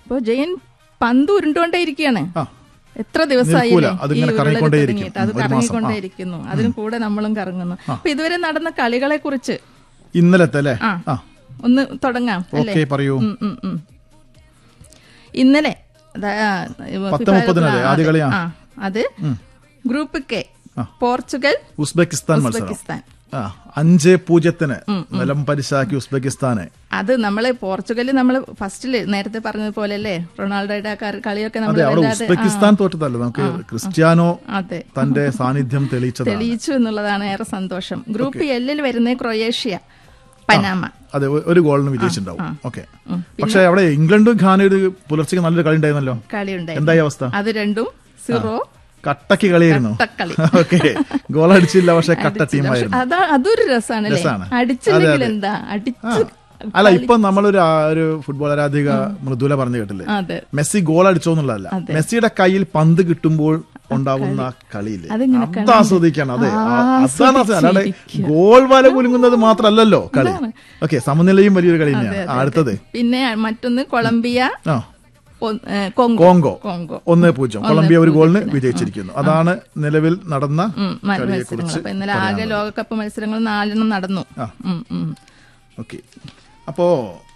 ഇപ്പൊ ജയൻ പന്ത് ഉരുണ്ടോണ്ടേ ഇരിക്കുകയാണ് ആ എത്ര ദിവസമായി നിൽക്കൂല. അല്ലേ? അതിങ്ങനെ ഈ ഉരുളല് കറങ്ങിക്കൊണ്ടേയിരിക്കും. തുടങ്ങിയിട്ട്. അത് ഉം, ഒരു മാസം. കറങ്ങിക്കൊണ്ടേയിരിക്കുന്നു അതിന് കൂടെ നമ്മളും കറങ്ങുന്നു അപ്പൊ ഇതുവരെ നടന്ന കളികളെ കുറിച്ച് ഇന്നലത്തെ അല്ലേ ആ. ആ ഒന്ന് തുടങ്ങാം അല്ലേ ഓക്കെ പറയൂ ഉം, ഉം, ഉം. ഇന്നലെ അതാ- ആ, പത്ത് ഫിഫ- മുപ്പതിനല്ലേ? ആ, ആദ്യ അതെ. കളിയാ? ആ, അത് ഗ്രൂപ്പ് കെ പോർച്ചുഗൽ ഉസ്ബെക്കിസ്ഥാൻ മത്സരം ഉസ്ബെക്കിസ്ഥാൻ ആ അഞ്ച് പൂജ്യത്തിന് നിലം പരിശാക്കി ഉസ്ബെക്കിസ്ഥാന് അത് നമ്മള് പോർച്ചുഗൽ നമ്മൾ ഫസ്റ്റില് നേരത്തെ പറഞ്ഞതുപോലെ അല്ലേ റൊണാൾഡോയുടെ ആ ക- കളിയൊക്കെ നമ്മൾ അതെ അവിടെ ഉസ്ബെക്കിസ്ഥാൻ തോറ്റതല്ല നമുക്ക് ക്രിസ്ത്യാനോ അതെ തന്റെ സാന്നിധ്യം തെളിയിച്ചതാണ് തെളിയിച്ചു എന്നുള്ളതാണ് ഏറെ സന്തോഷം ഗ്രൂപ്പ് എല്ലിൽ വരുന്ന ക്രൊയേഷ്യ പനാമ അതെ ഒ- ഒരു ഗോളിന് വിജയിച്ചിട്ടുണ്ടാവും ഓക്കെ പക്ഷെ അവിടെ ഇംഗ്ലണ്ടും ഘാനയും ഒരു പുലർച്ചയ്ക്ക് നല്ലൊരു കളി ഉണ്ടായിരുന്നല്ലോ കളി ഉണ്ടായി എന്തായി അവസ്ഥ അത് രണ്ടും സീറോ കട്ടക്ക് കളിയായിരുന്നു കട്ടക്കളി ഓക്കെ ഗോൾ അടിച്ചില്ല പക്ഷെ കട്ട ടീമായിരുന്നു അതാ അതൊരു രസാണല്ലേ രസാണ്. അടിച്ചില്ലെങ്കിൽ എന്താ അടിച്ച് അല്ല ഇപ്പൊ നമ്മളൊരു ആ- ഒരു ഫുട്ബോൾ ആരാധിക മൃദുല പറഞ്ഞു കേട്ടില്ലേ അതെ മെസ്സി ഗോൾ അടിച്ചോന്നുള്ളതല്ല മെസ്സിയുടെ കയ്യിൽ പന്ത് കിട്ടുമ്പോൾ ഉണ്ടാവുന്ന ആ കളിയില്ലേ അതിങ്ങനെ അത് ആസ്വദിക്കണം അതെ ആ- അതാണ് ആസ്വദിക്കുക. അല്ലാതെ ഗോൾ വല കുലുങ്ങുന്നത് മാത്രല്ലല്ലോ കളി ഓക്കെ സമനിലയും വലിയൊരു കളി തന്നെയാണ് ആ, അടുത്തത് പിന്നെ മറ്റൊന്ന് കൊളംബിയ ആ ഒ- ഏ, കോങ്കോ കോങ്കോ കോങ്കോ ഒന്ന് പൂജ്യം കൊളംബിയ ഒരു ഗോളിന് വിജയിച്ചിരിക്കുന്നു അതാണ് നിലവിൽ നടന്ന ഉം, മ- കളിയെ മത്സരങ്ങൾ കുറിച്ച് അപ്പൊ ഇന്നലെ ആകെ ലോകകപ്പ് മത്സരങ്ങൾ നാലെണ്ണം നടന്നു ആ. ഉം, ഉം. ഓക്കെ അപ്പോ